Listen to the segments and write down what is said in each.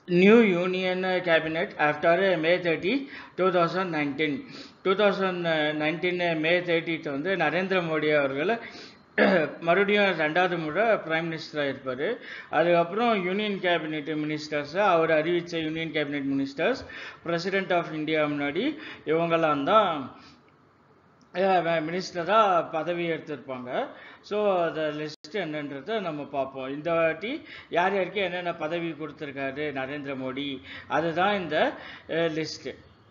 new union uh, cabinet after uh, May 30, 2019. 2019 uh, May thirtieth வந்து நரேந்திர மோடி அவர்கள் மறுபடியும் ரெண்டாவது முறை பிரைம் மினிஸ்டராக இருப்பார் அதுக்கப்புறம் யூனியன் கேபினெட் மினிஸ்டர்ஸ் அவர் அறிவித்த union cabinet ministers president of India முன்னாடி இவங்கெல்லாம் தான் மினிஸ்டராக பதவி எடுத்திருப்பாங்க ஸோ அந்த லிஸ்ட் என்னன்றதை நம்ம பார்ப்போம் இந்த வாட்டி யார் யாருக்கு என்னென்ன பதவி கொடுத்துருக்காரு நரேந்திர மோடி அதுதான் இந்த லிஸ்ட்டு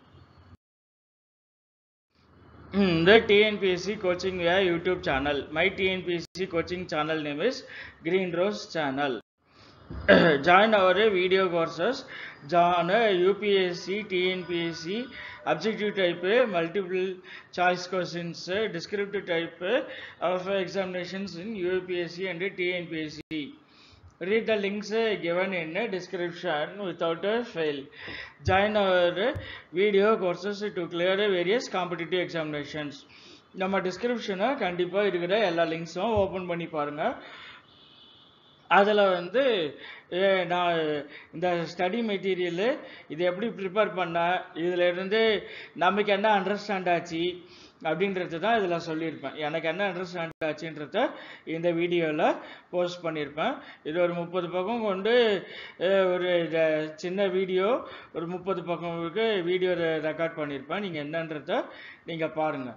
இந்த TNPSC coaching YouTube channel my TNPSC coaching channel name is Green Rose channel join our video courses join UPSC TNPSC objective type multiple choice questions descriptive type of examinations in UPSC and TNPSC read the links given in description without a fail join our video courses to clear various competitive examinations நம்ம டிஸ்கிரிப்ஷனை கண்டிப்பாக இருக்கிற எல்லா லிங்க்ஸும் open பண்ணி பாருங்கள் அதில் வந்து நான் இந்த ஸ்டடி மெட்டீரியலு இது எப்படி ப்ரிப்பேர் பண்ணேன் இதில் இருந்து நமக்கு என்ன அண்டர்ஸ்டாண்ட் ஆச்சு அப்படின்றது தான் இதில் சொல்லியிருப்பேன் எனக்கு என்ன அண்டர்ஸ்டாண்ட் ஆச்சுன்றத இந்த வீடியோவில் போஸ்ட் பண்ணியிருப்பேன் இது ஒரு முப்பது பக்கம் கொண்டு ஒரு சின்ன வீடியோ ஒரு முப்பது பக்கம்க்கு வீடியோ ரெக்கார்ட் பண்ணியிருப்பேன் நீங்கள் என்னன்றத நீங்கள் பாருங்கள்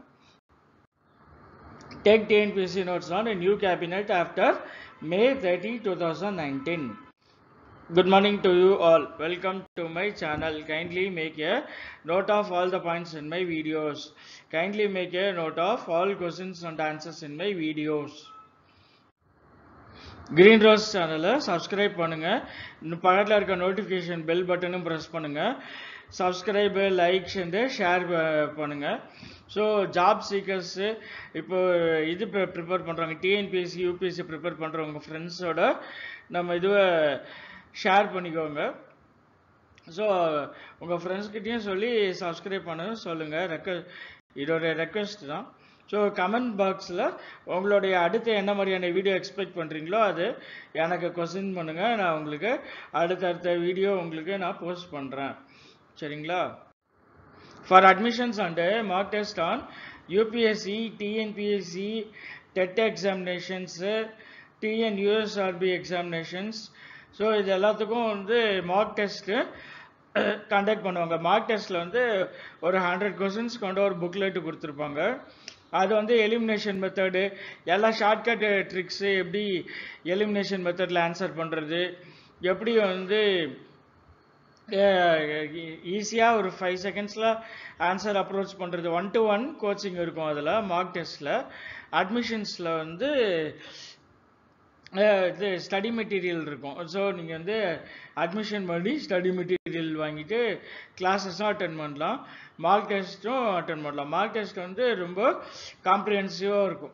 take TNPSC notes on new cabinet after May 30, 2019. Good morning to you all. Welcome to my channel. Kindly make a note of all the points in my videos. Kindly make a note of all questions and answers in my videos. Green Rose சேனலை subscribe பண்ணுங்க பக்கத்தில் இருக்க notification bell பட்டனும் press பண்ணுங்க subscribe likes and share பண்ணுங்க so job seekers இப்போ இது prepare பண்ணுறாங்க டிஎன்பிஎஸ்சி யூபிஎஸ்சி ப்ரிப்பேர் பண்ணுறவங்க ஃப்ரெண்ட்ஸோட நம்ம இதுவை ஷேர் பண்ணிக்கோங்க ஸோ உங்கள் ஃப்ரெண்ட்ஸ்கிட்டையும் சொல்லி சப்ஸ்கிரைப் பண்ண சொல்லுங்கள் ரெக்க இதோட ரெக்வெஸ்ட் தான் ஸோ கமெண்ட் பாக்ஸில் உங்களுடைய அடுத்து என்ன மாதிரியான வீடியோ எக்ஸ்பெக்ட் பண்ணுறீங்களோ அது எனக்கு கொஸ்டின் பண்ணுங்கள் நான் உங்களுக்கு அடுத்தடுத்த வீடியோ உங்களுக்கு நான் போஸ்ட் பண்ணுறேன் சரிங்களா for admissions and uh, mock test on UPSC, TNPSC, TET examinations, uh, TN USRB examinations. So இது எல்லாத்துக்கும் வந்து மார்க் டெஸ்ட்டு கண்டக்ட் பண்ணுவாங்க மார்க் டெஸ்ட்டில் வந்து ஒரு ஹண்ட்ரட் கொஸ்டின்ஸ் கொண்ட ஒரு புக்லெட்டு கொடுத்துருப்பாங்க அது வந்து எலிமினேஷன் மெத்தடு எல்லா ஷார்ட்கட் ட்ரிக்ஸு எப்படி எலிமினேஷன் மெத்தடில் ஆன்சர் பண்ணுறது எப்படி வந்து ஈஸியாக ஒரு ஃபைவ் செகண்ட்ஸில் ஆன்சர் அப்ரோச் பண்ணுறது ஒன் டு ஒன் கோச்சிங் இருக்கும் அதில் மார்க் டெஸ்ட்டில் அட்மிஷன்ஸில் வந்து இது ஸ்டடி மெட்டீரியல் இருக்கும் ஸோ நீங்கள் வந்து அட்மிஷன் பண்ணி ஸ்டடி மெட்டீரியல் வாங்கிட்டு கிளாஸஸும் அட்டன் பண்ணலாம் மார்க் டெஸ்ட்டும் அட்டன் பண்ணலாம் மார்க் டெஸ்ட் வந்து ரொம்ப காம்ப்ரிஹென்சிவாக இருக்கும்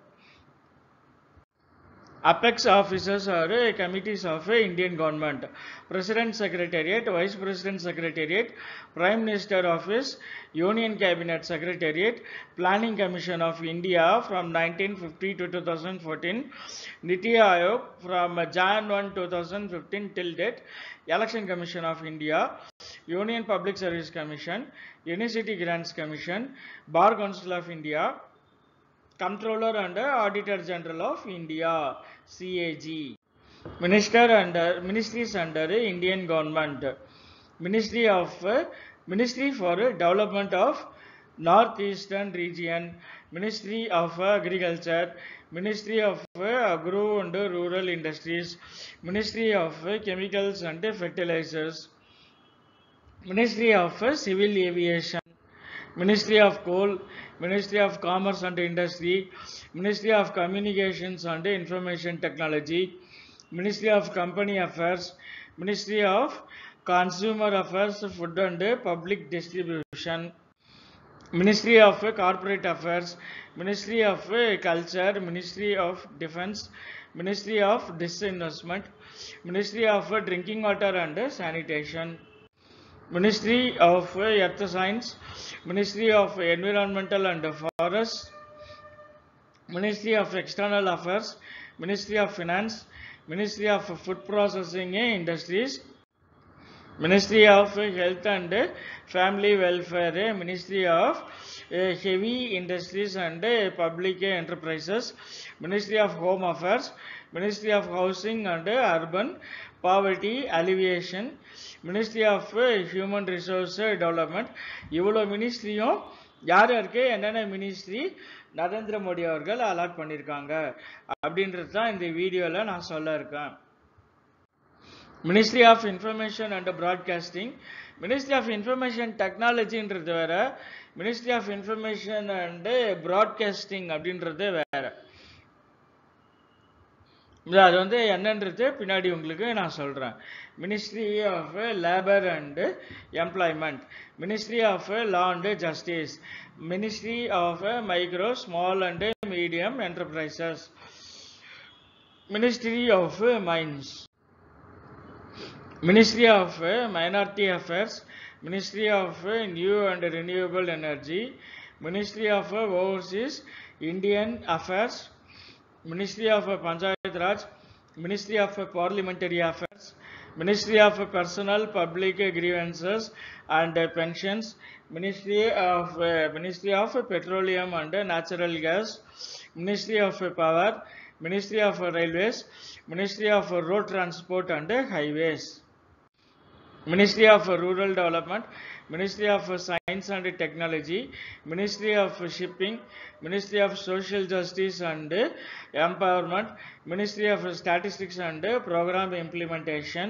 apex officers are committees of Indian government. President Secretariat, Vice President Secretariat, Prime Minister Office, Union Cabinet Secretariat, Planning Commission of India from 1950 to 2014, Niti Aayog from Jan 1 2015 till date, Election Commission of India, Union Public Service Commission, University Grants Commission, Bar Council of India, Comptroller and Auditor General of India, CAG. Minister under Ministries under Indian Government. Ministry of Ministry for Development of Northeastern Region, Ministry of Agriculture, Ministry of Agro and Rural Industries, Ministry of Chemicals and Fertilizers, Ministry of Civil Aviation, Ministry of Coal, Ministry of Commerce and Industry, Ministry of Communications and Information Technology, Ministry of Company Affairs, Ministry of Consumer Affairs, Food and Public Distribution, Ministry of Corporate Affairs, Ministry of Culture, Ministry of Defense, Ministry of Disinvestment, Ministry of Drinking Water and Sanitation, Ministry of Earth Science, Ministry of Environmental and Forests, Ministry of External Affairs, Ministry of Finance, Ministry of Food Processing Industries, Ministry of Health and Family Welfare, Ministry of uh, Heavy Industries and Public Enterprises, Ministry of Home Affairs, Ministry of Housing and Urban Poverty Alleviation, Ministry of uh, Human Resource Development இவ்வளோ மினிஸ்ட்ரியும் யார் யாருக்கு என்னென்ன ministry Narendra Modi அவர்கள் allot பண்ணியிருக்காங்க அப்படின்றது தான் இந்த வீடியோவில் நான் சொல்ல இருக்கேன் ministry of information and broadcasting ministry of information டெக்னாலஜின்றது வேற ministry of information and broadcasting அப்படின்றது வேற இது அது வந்து என்னன்றது பின்னாடி உங்களுக்கு நான் சொல்கிறேன் ministry of labour and employment ministry of law and justice ministry of micro small and medium enterprises ministry of mines Ministry of uh, Minority Affairs, Ministry of uh, New and Renewable Energy, Ministry of uh, Overseas Indian Affairs, Ministry of uh, Panchayat Raj, Ministry of uh, Parliamentary Affairs, Ministry of uh, Personal Public Grievances and uh, Pensions, Ministry of uh, Ministry of uh, Petroleum and uh, Natural Gas, Ministry of uh, Power, Ministry of uh, Railways, Ministry of uh, Road Transport and uh, Highways. Ministry of Rural Development, Ministry of Science and Technology, Ministry of Shipping, Ministry of Social Justice and Empowerment, Ministry of Statistics and Program Implementation,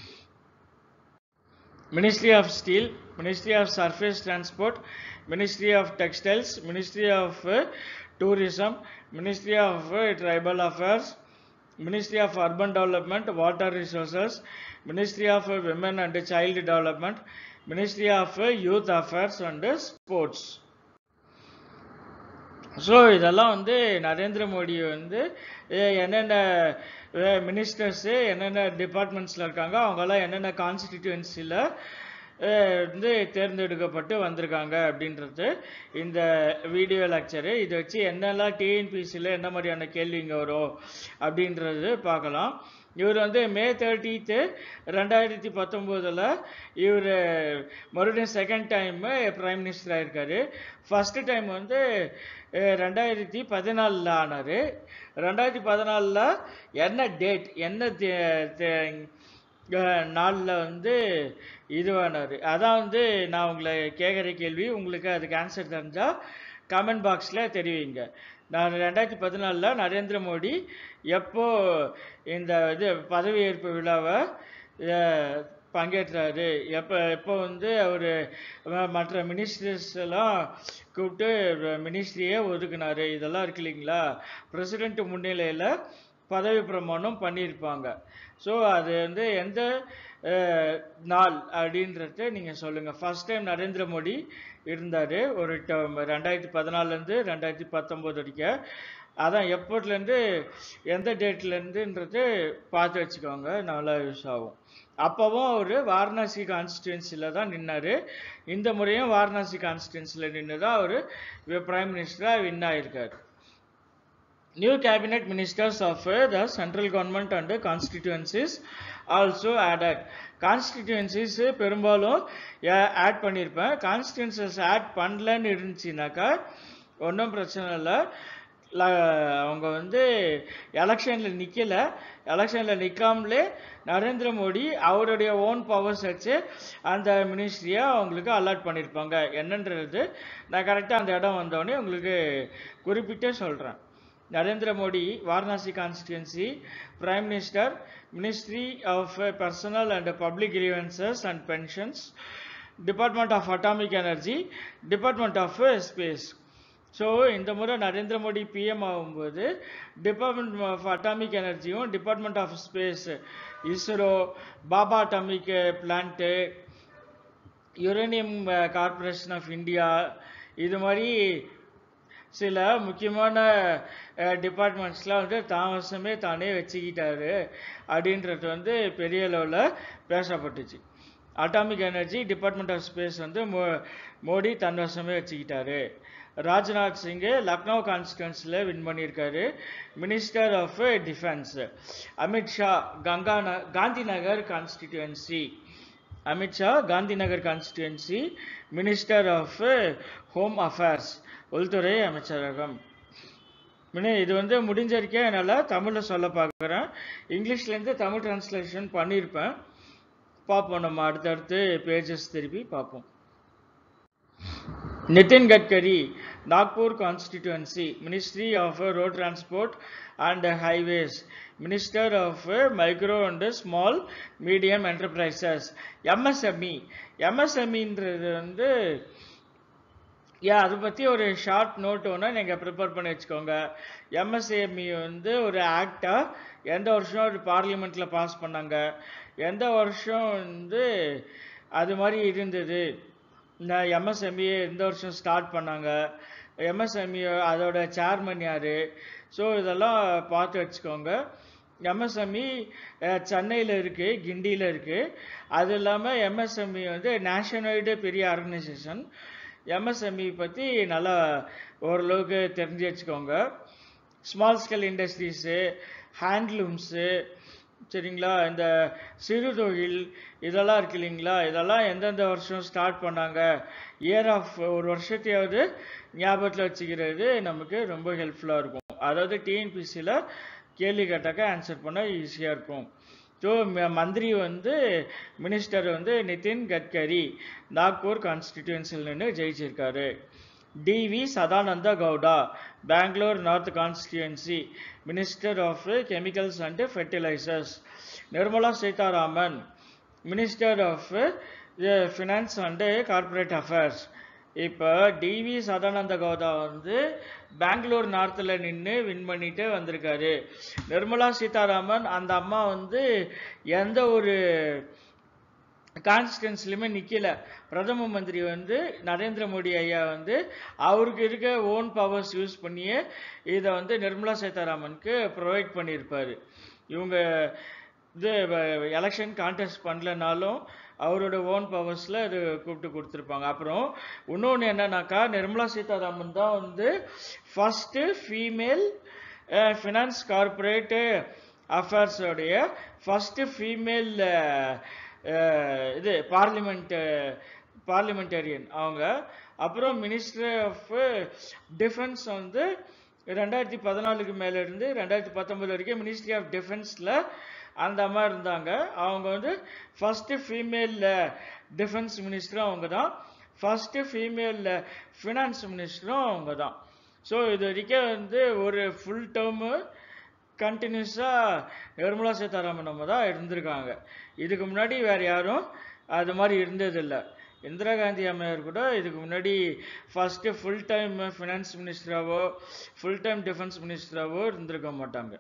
Ministry of Steel, Ministry of Surface Transport, Ministry of Textiles, Ministry of uh, Tourism, Ministry of uh, Tribal Affairs, Ministry of Urban Development, Water Resources, Ministry of uh, Women and Child Development, Ministry of uh, Youth Affairs and uh, Sports. So இதெல்லாம் வந்து நரேந்திர மோடி வந்து அஹ், என்னென்ன ministers என்னென்ன டிபார்ட்மெண்ட்ஸில் இருக்காங்க அவங்கெல்லாம் என்னென்ன கான்ஸ்டிடியூன்சியில் வந்து தேர்ந்தெடுக்கப்பட்டு வந்திருக்காங்க அப்படின்றது இந்த வீடியோ லெக்சரு இதை வச்சு என்னெல்லாம் டிஎன்பிசியில் என்ன மாதிரியான கேள்விங்க வரும் அப்படின்றது பார்க்கலாம் இவர் வந்து மே தேர்ட்டீத்து ரெண்டாயிரத்தி பத்தொம்போதில் இவர் மறுபடியும் செகண்ட் டைம் பிரைம் மினிஸ்டர் ஆயிருக்காரு ஃபஸ்ட்டு டைம் வந்து அஹ், ரெண்டாயிரத்தி பதினாலில் ஆனார் ரெண்டாயிரத்தி பதினாலில் என்ன டேட் என்ன தே- தே- நாளில் வந்து இதுவானார் அதான் வந்து நான் உங்களை கேட்குற கேள்வி உங்களுக்கு அதுக்கு ஆன்சர் தெரிஞ்சால் கமெண்ட் பாக்ஸில் தெரிவிங்க நான் ரெண்டாயிரத்தி பதினாலில் நரேந்திர மோடி எப்போ இந்த இது பதவியேற்பு விழாவை அஹ், பங்கேற்றாரு எப்போ எப்போ வந்து அவர் மற்ற மினிஸ்டர்ஸ் எல்லாம் கூப்பிட்டு மினிஸ்ட்ரியே ஒதுக்குனாரு இதெல்லாம் இருக்கு இல்லைங்களா பிரசிடென்ட் முன்னிலையில் பதவி பிரமாணம் பண்ணியிருப்பாங்க ஸோ அது வந்து எந்த அஹ், நாள் அப்படின்றத நீங்கள் சொல்லுங்கள் ஃபர்ஸ்ட் டைம் நரேந்திர மோடி இருந்தார் ஒரு term ரெண்டாயிரத்தி பதினாலேருந்து ரெண்டாயிரத்தி பத்தொம்போது வரைக்கும் அதான் எப்போட்லேருந்து எந்த டேட்லேருந்துன்றது பார்த்து வச்சுக்கோங்க நல்லா யூஸ் ஆகும் அப்போவும் அவர் வாரணாசி கான்ஸ்டிடுவன்சியில் தான் நின்னார் இந்த முறையும் வாரணாசி கான்ஸ்டிடுவன்சியில் நின்று தான் அவர் பிரைம் மினிஸ்டராக வின் ஆயிருக்கார் New cabinet ministers of uh, the central government and constituencies also added. Constituencies பெரும்பாலும் ஆட் பண்ணியிருப்பேன் கான்ஸ்டிடுவன்சஸ் ஆட் பண்ணலன்னு இருந்துச்சுனாக்கா ஒன்றும் பிரச்சனை இல்லை ல- அவங்க வந்து எலெக்ஷனில் நிற்கல எலெக்ஷனில் நிற்காமலே நரேந்திர மோடி அவருடைய ஓன் பவர்ஸ் வச்சு அந்த மினிஸ்ட்ரியை அவங்களுக்கு அலாட் பண்ணியிருப்பாங்க என்னன்றது நான் கரெக்டாக அந்த இடம் வந்தோடனே உங்களுக்கு குறிப்பிட்டே சொல்கிறேன் Narendra Modi, Varanasi constituency, Prime Minister, Ministry of uh, Personal and Public Grievances and Pensions, Department of Atomic Energy, Department of uh, Space. So இந்த முறை நரேந்திர மோடி பிஎம் ஆகும்போது டிபார்ட்மெண்ட் ஆஃப் அட்டாமிக் எனர்ஜியும் department of space ISRO Bhabha atomic plant uranium corporation of India இது மாதிரி சில முக்கியமான டிபார்ட்மெண்ட்ஸ்லாம் வந்து தாமசமே தானே வச்சுக்கிட்டாரு அப்படின்றது வந்து பெரிய லெவலில் பேசப்பட்டுச்சு atomic energy department of space வந்து மோ மோடி தன்வசமே வச்சுக்கிட்டாரு ராஜ்நாத் சிங்கு லக்னோ கான்ஸ்டிடுவன்சியில் வின் பண்ணியிருக்காரு மினிஸ்டர் ஆஃப் டிஃபென்ஸ் அமித்ஷா கங்கா ந Gandhi Nagar constituency Amit Shah Gandhinagar constituency minister of home affairs உள்துறை அமைச்சரகம் முன்னே இது வந்து முடிஞ்ச வரைக்கும் என்னால் தமிழில் சொல்ல பார்க்குறேன் இங்கிலீஷ்லேருந்து தமிழ் டிரான்ஸ்லேஷன் பண்ணியிருப்பேன் பார்ப்போம் நம்ம அடுத்தடுத்து பேஜஸ் திருப்பி பார்ப்போம் Nitin Gadkari Nagpur constituency ministry of road transport and highways minister of micro and small medium enterprises MSME எம்எஸ்எம்இன்றது வந்து யா அதை பற்றி ஒரு ஷார்ட் நோட் ஒன்று நீங்கள் ப்ரிப்பேர் பண்ணி வச்சுக்கோங்க எம்எஸ்ஏஎம்இ வந்து ஒரு ஆக்டாக எந்த வருஷம் ஒரு பார்லிமெண்ட்டில் பாஸ் பண்ணாங்க எந்த வருஷம் வந்து அது மாதிரி இருந்தது இந்த எம்எஸ்எம்இ எந்த வருஷம் ஸ்டார்ட் பண்ணாங்க எம்எஸ்எம்இ அதோட சேர்மன் யார் ஸோ இதெல்லாம் பார்த்து வச்சுக்கோங்க எம்எஸ்எம்இ சென்னையில் இருக்குது கிண்டியில் இருக்குது அது இல்லாமல் எம்எஸ்எம்இ வந்து நேஷனல் பெரிய ஆர்கனைசேஷன் எம்எஸ்எம்இ பற்றி நல்லா ஓரளவுக்கு தெரிஞ்சு வச்சுக்கோங்க ஸ்மால் ஸ்கேல் இண்டஸ்ட்ரீஸு ஹேண்ட்லூம்ஸு சரிங்களா இந்த சிறு தொழில் இதெல்லாம் இருக்கு இல்லைங்களா இதெல்லாம் எந்தெந்த வருஷம் ஸ்டார்ட் பண்ணாங்க இயர் ஆஃப் ஒரு வருஷத்தையாவது ஞாபகத்தில் வச்சுக்கிறது நமக்கு ரொம்ப ஹெல்ப்ஃபுல்லாக இருக்கும் அதாவது டிஎன்பிசியில் கேள்வி கேட்டாக்க ஆன்சர் பண்ண ஈஸியாக இருக்கும் ஸோ மந்திரி வந்து மினிஸ்டர் வந்து நிதின் கட்கரி நாக்பூர் கான்ஸ்டிடியூன்சியில் நின்று ஜெயிச்சிருக்காரு DV Sadananda Gowda Bangalore north constituency minister of chemicals and fertilisers Nirmala Sitharaman minister of finance and corporate affairs இப்போ டிவி சதானந்த கவுடா வந்து பெங்களூர் நார்த்தில் நின்று வின் பண்ணிட்டு வந்திருக்காரு நிர்மலா சீதாராமன் அந்த அம்மா வந்து எந்த ஒரு கான்ஸ்டிடன்ஸ்லையுமே நிற்கல பிரதம மந்திரி வந்து நரேந்திர மோடி ஐயா வந்து அவருக்கு இருக்க ஓன் பவர்ஸ் யூஸ் பண்ணியே இதை வந்து நிர்மலா சீதாராமனுக்கு ப்ரொவைட் பண்ணியிருப்பார் இவங்க இது எலெக்ஷன் கான்டெஸ்ட் பண்ணலனாலும் அவரோட ஓன் பவர்ஸில் இது கூப்பிட்டு கொடுத்துருப்பாங்க அப்புறம் இன்னொன்று என்னன்னாக்கா நிர்மலா சீதாராமன் தான் வந்து ஃபஸ்ட்டு ஃபீமேல் ஃபினான்ஸ் கார்பரேட் அஃபேர்ஸோடைய ஃபஸ்ட்டு ஃபீமேல் இது பார்லிமெண்ட் பார்லிமெண்டேரியன் அவங்க அப்புறம் மினிஸ்டர் ஆஃப் டிஃபென்ஸ் வந்து ரெண்டாயிரத்தி பதினாலுக்கு மேலேருந்து ரெண்டாயிரத்தி பத்தொம்பது வரைக்கும் மினிஸ்ட்ரி ஆஃப் டிஃபென்ஸில் அந்த அம்மா இருந்தாங்க அவங்க வந்து ஃபஸ்ட்டு ஃபீமேல் டிஃபென்ஸ் மினிஸ்டரும் அவங்க தான் ஃபஸ்ட்டு ஃபீமேல் ஃபினான்ஸ் மினிஸ்டரும் அவங்க தான் ஸோ இது வரைக்கும் வந்து ஒரு ஃபுல் டேர்மு கண்டினியூஸாக நிர்மலா சீதாராமன் நம்ம தான் இருந்திருக்காங்க இதுக்கு முன்னாடி வேறு யாரும் அது மாதிரி இருந்ததில்லை இந்திரா காந்தி அம்மையார் கூட இதுக்கு முன்னாடி ஃபஸ்ட்டு ஃபுல் டைம் ஃபினான்ஸ் மினிஸ்டராவோ ஃபுல் டைம் டிஃபென்ஸ் மினிஸ்டராவோ இருந்திருக்க மாட்டாங்க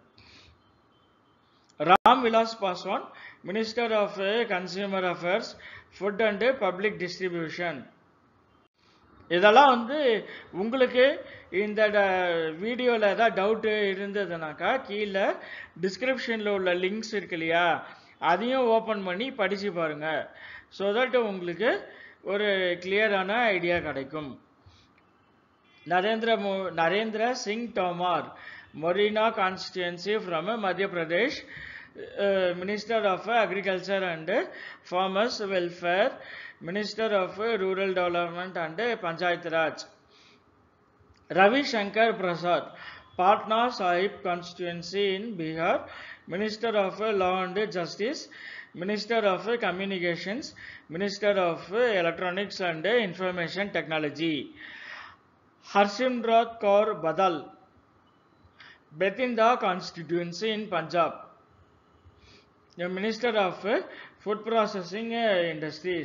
Ram Vilas Paswan minister of consumer affairs food and public distribution இதெல்லாம் வந்து உங்களுக்கு இந்த வீடியோவில் ஏதாவது டவுட்டு இருந்ததுனாக்கா கீழே டிஸ்கிரிப்ஷனில் உள்ள லிங்க்ஸ் இருக்கு இல்லையா அதையும் ஓப்பன் பண்ணி படித்து பாருங்கள் ஸோ தட் உங்களுக்கு ஒரு கிளியரான ஐடியா கிடைக்கும் நரேந்திர மோ Narendra Singh Tomar Morena constituency from Madhya Pradesh minister of agriculture and farmers welfare minister of rural development and Panchayat Raj Ravi Shankar Prasad Patna Sahib constituency in Bihar minister of law and justice minister of communications minister of electronics and information technology Harsimrat Kaur Badal Bethinda constituency in Punjab. The Minister of uh, Food Processing uh, Industries.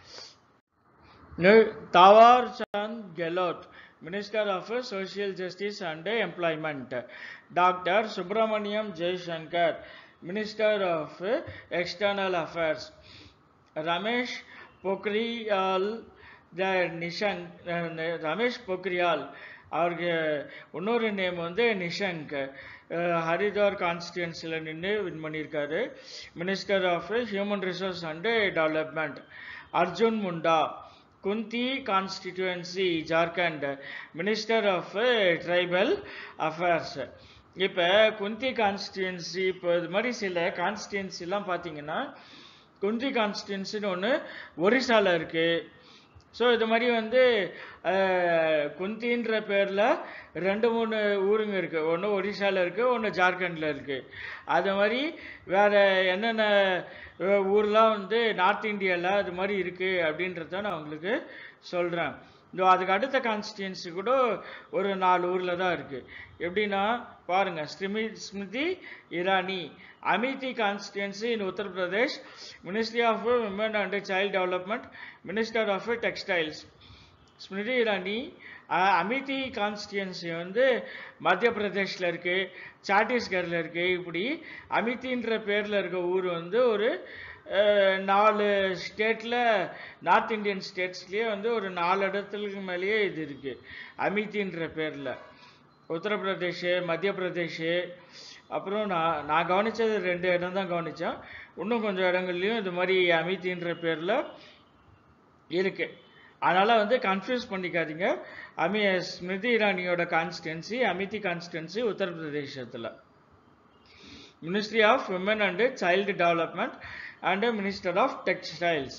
Tawar Chand Gehlot, Minister of uh, Social Justice and uh, Employment. Dr. Subramaniam Jaishankar, Minister of uh, External Affairs. Ramesh Pokhriyal, the Nishank, uh, Ramesh Pokhriyal, அவருக்கு இன்னொரு name வந்து நிஷங்க் ஹரித்வார் கான்ஸ்டியன்சியில் நின்று win பண்ணியிருக்காரு minister of human resource and development Arjun Munda Khunti constituency Jharkhand minister of tribal affairs இப்போ Khunti constituency இப்போ இது மாதிரி சில கான்ஸ்டிடுவன்சிலாம் பார்த்தீங்கன்னா குந்தி கான்ஸ்டியன்சின்னு ஒன்று ஒரிசால இருக்கு ஸோ இது மாதிரி வந்து அஹ், குந்தின்ற பேரில் ரெண்டு மூணு ஊருங்க இருக்குது ஒன்று ஒரிசால இருக்குது ஒன்று ஜார்க்கண்டில் இருக்குது அது மாதிரி வேறு என்னென்ன அஹ், ஊர்லாம் வந்து நார்த் இந்தியாவில் அது மாதிரி இருக்குது அப்படின்றத நான் உங்களுக்கு சொல்கிறேன் இதோ அதுக்கு அடுத்த கான்ஸ்டியன்சி கூட ஒரு நாலு ஊரில் தான் இருக்குது எப்படின்னா பாருங்கள் Smriti Smriti Irani அமிதி constituency in Uttar Pradesh ministry of women and child development minister of textiles Smriti Irani ah, அமிதி constituency வந்து மத்திய பிரதேஷில் இருக்குது சத்தீஸ்கரில் இருக்குது இப்படி அமிதின்ற பேரில் இருக்க ஊர் வந்து ஒரு அஹ், நாலு ஸ்டேட்டில் நார்த் இந்தியன் ஸ்டேட்ஸ்லேயே வந்து ஒரு நாலு இடத்துக்கு மேலேயே இது இருக்குது அமிதின்ற பேரில் உத்தரப்பிரதேஷ் மத்திய பிரதேஷ் அப்புறம் நான் நான் கவனித்தது ரெண்டு இடம் தான் கவனித்தேன் இன்னும் கொஞ்சம் இடங்கள்லையும் இது மாதிரி அமிதின்ற பேரில் இருக்கு அதனால் வந்து கன்ஃபியூஸ் பண்ணிக்காதீங்க அமி ஸ்மிருதி இரானியோட கான்ஸ்டன்சி அமிதி கான்ஸ்டன்சி உத்தரப்பிரதேசத்தில் ministry of women and child development and minister of textiles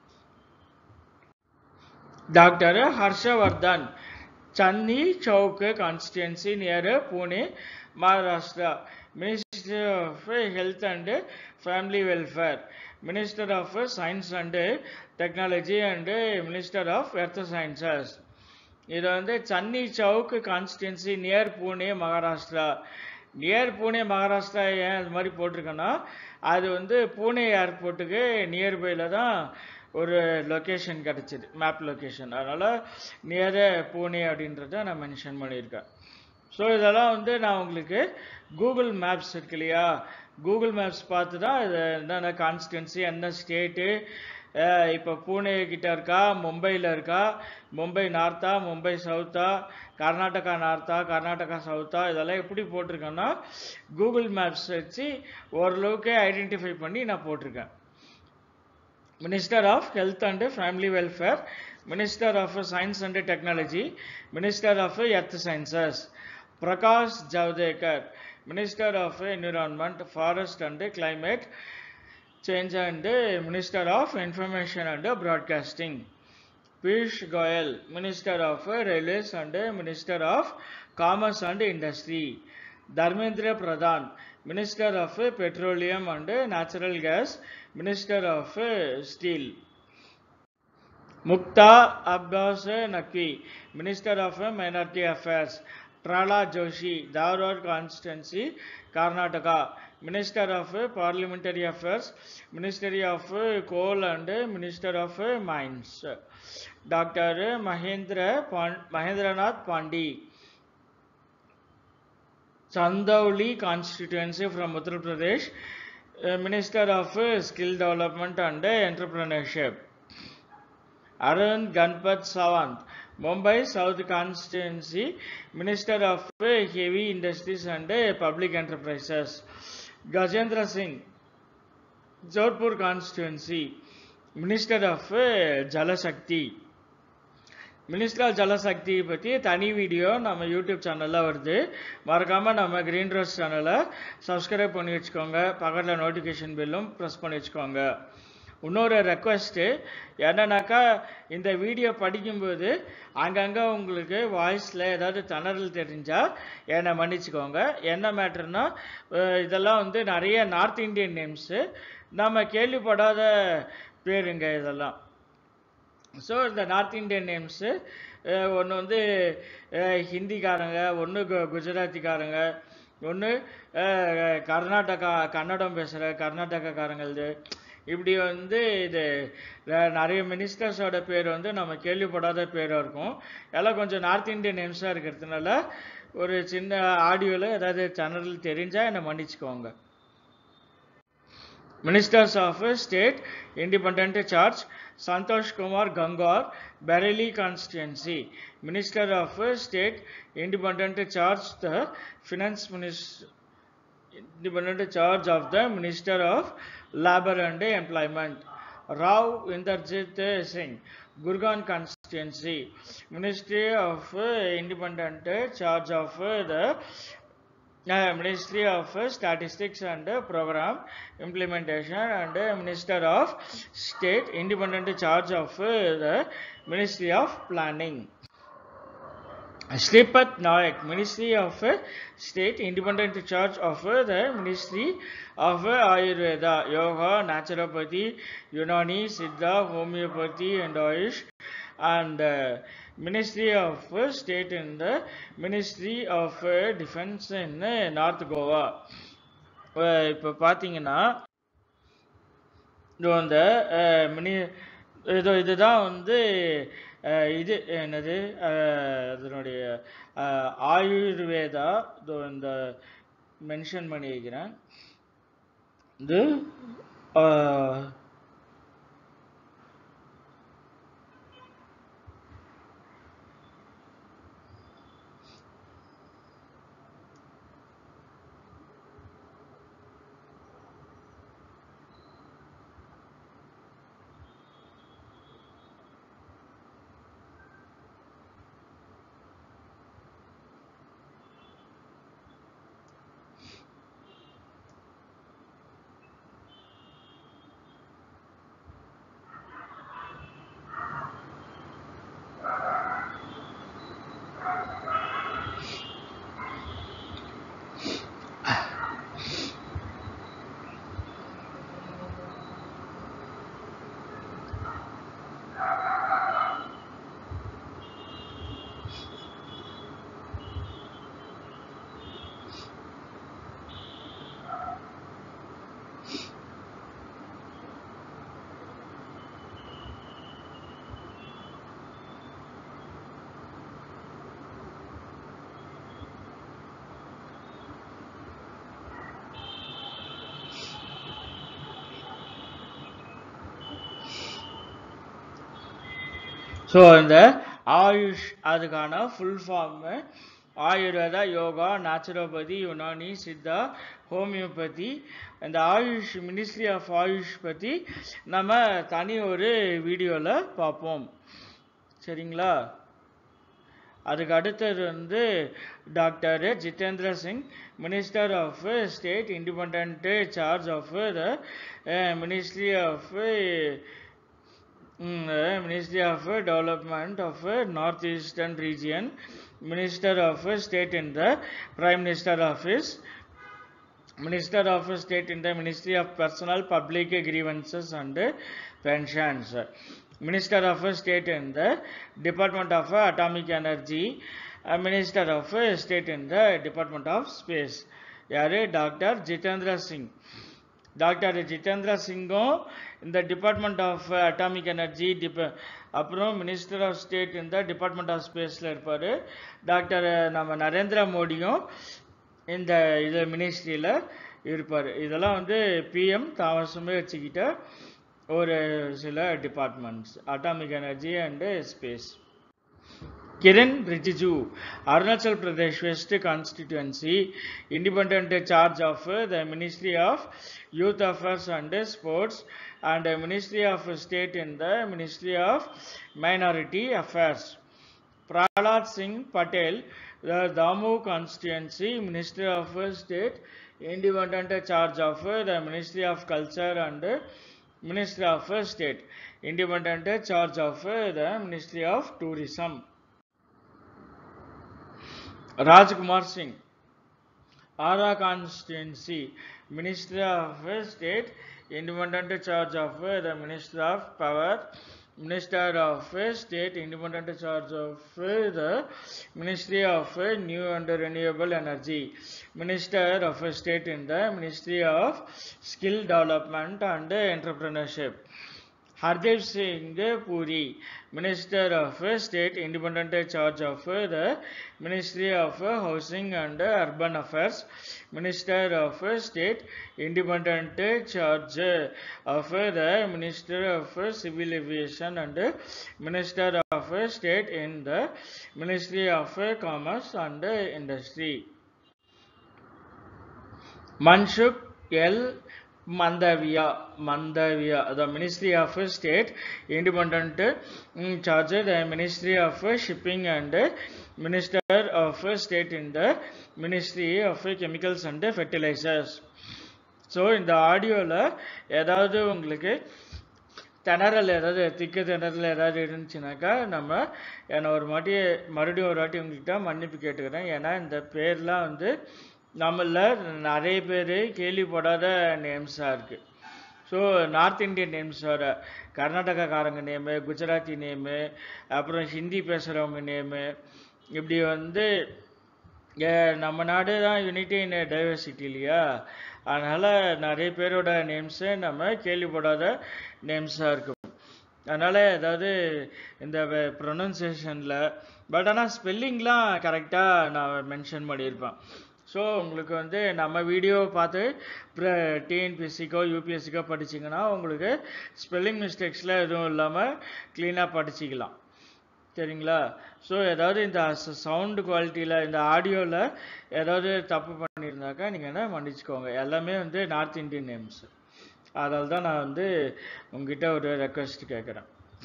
doctor Harshvardhan Chandni Chowk constituency near Pune Maharashtra minister of health and family welfare minister of science and technology and minister of earth sciences இது வந்து Chandni Chowk constituency near Pune Maharashtra near Pune Maharashtra ஏன் அது மாதிரி போட்டிருக்கேன்னா அது வந்து பூனே ஏர்போர்ட்டுக்கு நியர்பையில் தான் ஒரு லொக்கேஷன் கிடச்சிது மேப் லொக்கேஷன் அதனால் நியர் பூனே அப்படின்றத நான் மென்ஷன் பண்ணியிருக்கேன் ஸோ இதெல்லாம் வந்து நான் உங்களுக்கு கூகுள் மேப்ஸ் இருக்கு இல்லையா கூகுள் மேப்ஸ் பார்த்து தான் இது என்னென்ன கான்ஸ்டன்சி என்ன ஸ்டேட்டு இப்போ பூனே கிட்ட இருக்கா மும்பையில் இருக்கா மும்பை நார்த்தா மும்பை சவுத்தா கர்நாடகா நார்த்தா கர்நாடகா சவுத்தா இதெல்லாம் எப்படி போட்டிருக்கேன்னா கூகுள் மேப்ஸ் வச்சு ஓரளவுக்கு ஐடென்டிஃபை பண்ணி நான் போட்டிருக்கேன் minister of health and family welfare minister of science and technology minister of earth sciences Prakash Javadekar minister of environment forest and climate change and minister of information and broadcasting Piyush Goyal minister of railways and minister of commerce and industry Dharmendra Pradhan minister of petroleum and natural gas minister of steel Mukhtar Abbas Naqvi minister of minority affairs Pralhad Joshi Dharwad constituency Karnataka minister of parliamentary affairs ministry of coal and minister of mines doctor Mahendra பாண் Mahendranath Pandey Chandauli constituency from Uttar Pradesh, uh, Minister of uh, Skill Development and uh, Entrepreneurship. Arun Ganpat Sawant, Mumbai South Constituency, Minister of uh, Heavy Industries and uh, Public Enterprises. Gajendra Singh, Jodhpur Constituency, Minister of uh, Jala Shakti. Minister of Jal Shakti பற்றி தனி video நம்ம YouTube சேனலில் வருது மறக்காமல் நம்ம green Rose சேனலை subscribe பண்ணி வச்சுக்கோங்க பக்கத்தில் நோட்டிஃபிகேஷன் பில்லும் ப்ரெஸ் பண்ணி வச்சுக்கோங்க இன்னொரு ரெக்வஸ்ட்டு என்னன்னாக்கா இந்த வீடியோ படிக்கும்போது அங்கங்கே உங்களுக்கு வாய்ஸில் ஏதாவது திணறல் தெரிஞ்சால் என்னை மன்னிச்சுக்கோங்க என்ன மேட்டர்னா இதெல்லாம் வந்து நிறைய நார்த் இந்தியன் நேம்ஸு நம்ம கேள்விப்படாத பேருங்க இதெல்லாம் ஸோ இந்த நார்த் இந்தியன் நேம்ஸு ஒன்று வந்து அஹ், ஹிந்திக்காரங்க ஒன்று கு குஜராத்திக்காரங்க ஒன்று கர்நாடகா கன்னடம் பேசுகிற கர்நாடகாக்காரங்களது இப்படி வந்து இது அஹ், நிறைய மினிஸ்டர்ஸோட பேர் வந்து நம்ம கேள்விப்படாத பேராக இருக்கும் எல்லாம் கொஞ்சம் நார்த் இந்தியன் நேம்ஸாக இருக்கிறதுனால ஒரு சின்ன ஆடியோவில் ஏதாவது சேனல் தெரிஞ்சால் என்னை மன்னிச்சுக்கோங்க Ministers of State Independent Charge Santosh Kumar Gangar Bareilly constituency Minister of State Independent Charge the Finance Minister Independent Charge of the Minister of Labor and Employment Rao Inderjit Singh Gurgaon constituency Ministry of Independent Charge of the uh, Ministry of uh, Statistics and uh, Program Implementation and uh, Minister of State independent charge of uh, the Ministry of Planning. Sripat Nayak, Ministry of uh, State independent charge of uh, the Ministry of uh, Ayurveda, Yoga, Naturopathy, Unani, Siddha, Homeopathy and Ayush and uh, Ministry of uh, State in the Ministry of uh, Defense in uh, North Goa. அஹ் இப்போ பார்த்தீங்கன்னா இது அந்த அஹ், mini இது இதுதான் வந்து அஹ், இது என்னது அஹ், அதனுடைய அஹ், ஆயுர்வேதா இதோ இந்த மென்ஷன் பண்ணி வைக்கிறேன் இது அஹ், ஸோ இந்த ஆயுஷ் அதுக்கான full form Ayurveda yoga naturopathy Unani Siddha homeopathy இந்த ஆயுஷ் மினிஸ்ட்ரி ஆஃப் ஆயுஷ் பற்றி நம்ம தனி ஒரு வீடியோவில் பார்ப்போம் சரிங்களா அதுக்கு அடுத்தது வந்து doctor Jitendra Singh minister of state independent charge of the ministry of ministry of development of north eastern region minister of state in the prime minister office Minister of State in the Ministry of Personal Public Grievances and Pensions. Minister of State in the Department of Atomic Energy. uh, Minister of State in the Department of Space. யாரு doctor Jitendra Singh doctor Jitendra சிங்கும் இந்த department of atomic energy டிப அப்புறம் minister of state இந்த department of ஸ்பேஸில் இருப்பார் doctor நம்ம நரேந்திர மோடியும் இந்த இது மினிஸ்ட்ரியில் இருப்பார் இதெல்லாம் வந்து பிஎம் தாமசமே வச்சுக்கிட்ட ஒரு சில departments atomic energy and space Kiren Rijiju Arunachal Pradesh west constituency independent charge of the ministry of youth affairs and sports and ministry of state in the ministry of minority affairs Prahlad Singh Patel, the Damu constituency, Minister of State, independent charge of the Ministry of Culture and Ministry of State, independent charge of the Ministry of Tourism. Rajkumar Singh, Ara constituency, Minister of State, independent charge of the Minister of Power, Minister of State, independent charge of the Ministry of New and Renewable Energy, Minister of State in the Ministry of Skill Development and Entrepreneurship. Hardev Singh Puri, Minister of State, independent charge of the Ministry of Housing and Urban Affairs, Minister of State, independent charge of the Minister of Civil Aviation and Minister of State in the Ministry of Commerce and Industry. Manshuk L. Mandavia, Mandavia, the Ministry of State, independent in charge the Ministry of Shipping and Minister of State in the Ministry of Chemicals and Fertilizers. So இந்த ஆடியோவில் ஏதாவது உங்களுக்கு திணறல் ஏதாவது திக்கு திணறல் ஏதாவது இருந்துச்சுனாக்கா நம்ம என்னை ஒரு வாட்டி மறுபடியும் ஒரு வாட்டி உங்கள்கிட்ட மன்னிப்பு கேட்டுக்கிறேன் ஏன்னா இந்த பேர்லாம் வந்து நம்மள நிறைய பேர் கேள்விப்படாத நேம்ஸாக இருக்குது ஸோ நார்த் இந்தியன் நேம்ஸ் வர கர்நாடகாக்காரங்க நேமு குஜராத்தி நேமு அப்புறம் ஹிந்தி பேசுகிறவங்க நேமு இப்படி வந்து ஏ, நம்ம நாடு தான் யூனிட்டி இன் டைவர்சிட்டி இல்லையா அதனால் நிறைய பேரோட நேம்ஸு நம்ம கேள்விப்படாத நேம்ஸாக இருக்கும் அதனால் ஏதாவது இந்த ப்ரொனன்சியேஷனில் பட் ஆனால் ஸ்பெல்லிங்லாம் கரெக்டாக நான் மென்ஷன் பண்ணியிருப்பேன் ஸோ உங்களுக்கு வந்து நம்ம வீடியோ பார்த்து டிஎன்பிஎஸ்சிக்கோ யூபிஎஸ்சிக்கோ படிச்சிங்கன்னா உங்களுக்கு ஸ்பெல்லிங் மிஸ்டேக்ஸில் எதுவும் இல்லாமல் க்ளீனாக படிச்சிக்கலாம் சரிங்களா ஸோ ஏதாவது இந்த சவுண்டு குவாலிட்டியில் இந்த ஆடியோவில் ஏதாவது தப்பு பண்ணியிருந்தாக்கா நீங்கள் என்ன மன்னிச்சுக்கோங்க எல்லாமே வந்து நார்த் இந்தியன் நேம்ஸ் அதனால தான் நான் வந்து உங்ககிட்ட ஒரு ரெக்வெஸ்ட் கேட்குறேன்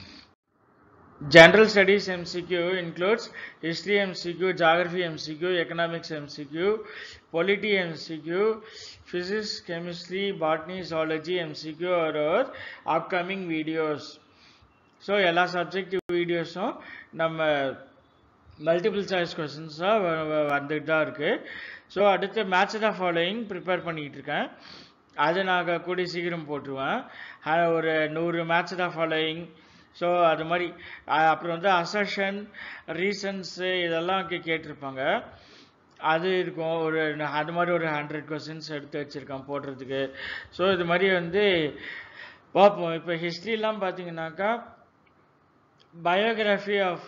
General Studies MCQ includes History MCQ, Geography MCQ, Economics MCQ, Polity MCQ, Physics, Chemistry, Botany, Zoology MCQ are our upcoming videos. So எல்லா சப்ஜெக்டிவ் வீடியோஸும் நம்ம மல்டிபிள் சாய்ஸ் கொஸ்டின்ஸாக வந்துட்டு தான் இருக்குது ஸோ அடுத்து மேட்ச் த ஃபாலோயிங் ப்ரிப்பேர் பண்ணிகிட்டு இருக்கேன் அதை நாங்கள் கூடிய சீக்கிரம் போட்டுருவேன் அஹ் ஒரு நூறு மேட்ச் த ஃபாலோயிங் ஸோ அது மாதிரி அஹ் அப்புறம் வந்து அசஷன் ரீசன்ஸு இதெல்லாம் கே- கேட்டிருப்பாங்க அது இருக்கும் ஒரு அது மாதிரி ஒரு ஹண்ட்ரட் கொஸ்டின்ஸ் எடுத்து வச்சுருக்கேன் போடுறதுக்கு ஸோ இது மாதிரி வந்து பார்ப்போம் இப்போ ஹிஸ்ட்ரிலாம் பார்த்தீங்கன்னாக்கா பயோகிராஃபி ஆஃப்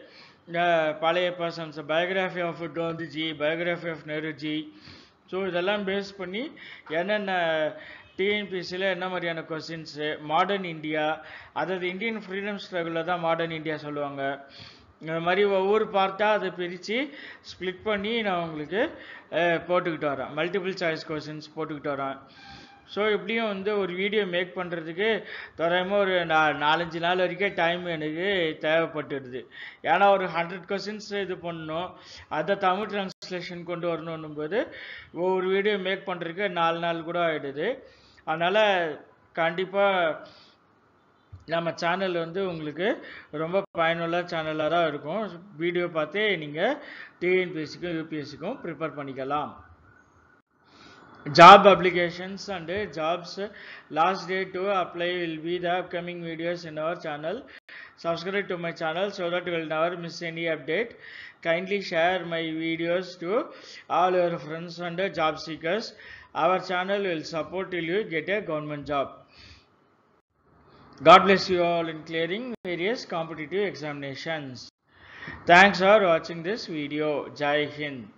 பழைய persons biography of Gandhiji biography of Nehruji so இதெல்லாம் பேஸ் பண்ணி என்னென்ன டிஎன்பிசியில் என்ன மாதிரியான கொஸ்டின்ஸு மாடர்ன் இந்தியா அதாவது இந்தியன் ஃப்ரீடம் ஸ்ட்ரகிளில் தான் மாடர்ன் இந்தியா சொல்லுவாங்க இந்த மாதிரி ஒவ்வொரு பார்ட்டாக அதை பிரித்து ஸ்ப்ளிட் பண்ணி நான் உங்களுக்கு அஹ், போட்டுக்கிட்டு வரேன் மல்டிபிள் சாய்ஸ் கொஸ்டின்ஸ் போட்டுக்கிட்டு வரேன் ஸோ இப்படியும் வந்து ஒரு வீடியோ மேக் பண்ணுறதுக்கு தோராயமாக ஒரு நா நாலஞ்சு நாள் வரைக்கும் டைம் எனக்கு தேவைப்பட்டுடுது ஏன்னா ஒரு ஹண்ட்ரட் கொஸ்டின்ஸ் இது பண்ணணும் அதை தமிழ் ட்ரான்ஸ்லேஷன் கொண்டு வரணும் போது ஒவ்வொரு வீடியோ மேக் பண்ணுறதுக்கு நாலு நாள் கூட ஆகிடுது அதனால் கண்டிப்பாக நம்ம சேனல் வந்து உங்களுக்கு ரொம்ப பயனுள்ள சேனலாக தான் இருக்கும் வீடியோ பார்த்தே நீங்கள் டிஎன்பிஎஸ்சிக்கும் யூபிஎஸ்சிக்கும் ப்ரிப்பேர் பண்ணிக்கலாம் job applications and uh, jobs uh, last day to apply will be the upcoming videos in our channel subscribe to my channel so that you will never miss any update kindly share my videos to all your friends and uh, job seekers our channel will support till you get a government job god bless you all in clearing various competitive examinations thanks for watching this video jai hind